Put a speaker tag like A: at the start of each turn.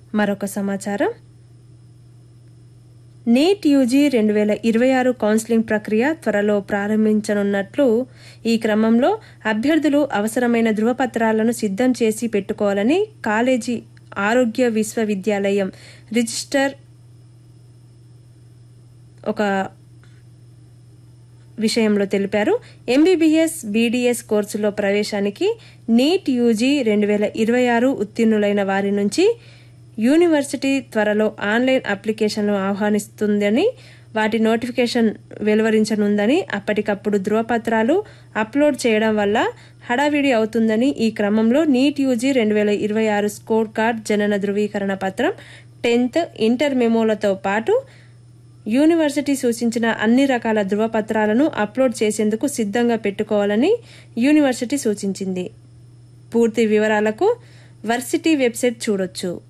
A: మరొక సమాచారం NEET UG రెండు వేల ఇరవై ఆరు కౌన్సిలింగ్ ప్రక్రియ త్వరలో ప్రారంభించనున్నట్లు ఈ క్రమంలో అభ్యర్థులు అవసరమైన ధృవపత్రాలను సిద్ధం చేసి పెట్టుకోవాలని కాలేజీ ఆరోగ్య విశ్వవిద్యాలయం రిజిస్టర్ ఒక విషయంలో తెలిపారు ఎంబీబీఎస్ బీడీఎస్ కోర్సులో ప్రవేశానికి నీట్ యూజీ రెండు వేల ఇరవై ఆరు ఉత్తీర్ణులైన వారి నుంచి యూనివర్సిటీ త్వరలో ఆన్లైన్ అప్లికేషన్లు ఆహ్వానిస్తుందని వాటి నోటిఫికేషన్ వెలువరించనుందని అప్పటికప్పుడు ధృవపత్రాలు అప్లోడ్ చేయడం వల్ల హడావిడి అవుతుందని ఈ క్రమంలో నీట్ యూజీ రెండు వేల ఇరవై ఆరు స్కోర్ కార్డ్ జనన ధృవీకరణ పత్రం టెన్త్ ఇంటర్ మెమోలతో పాటు యూనివర్సిటీ సూచించిన అన్ని రకాల ధృవపత్రాలను అప్లోడ్ చేసేందుకు సిద్ధంగా పెట్టుకోవాలని యూనివర్సిటీ సూచించింది పూర్తి వివరాలకు వర్సిటీ వెబ్సైట్ చూడొచ్చు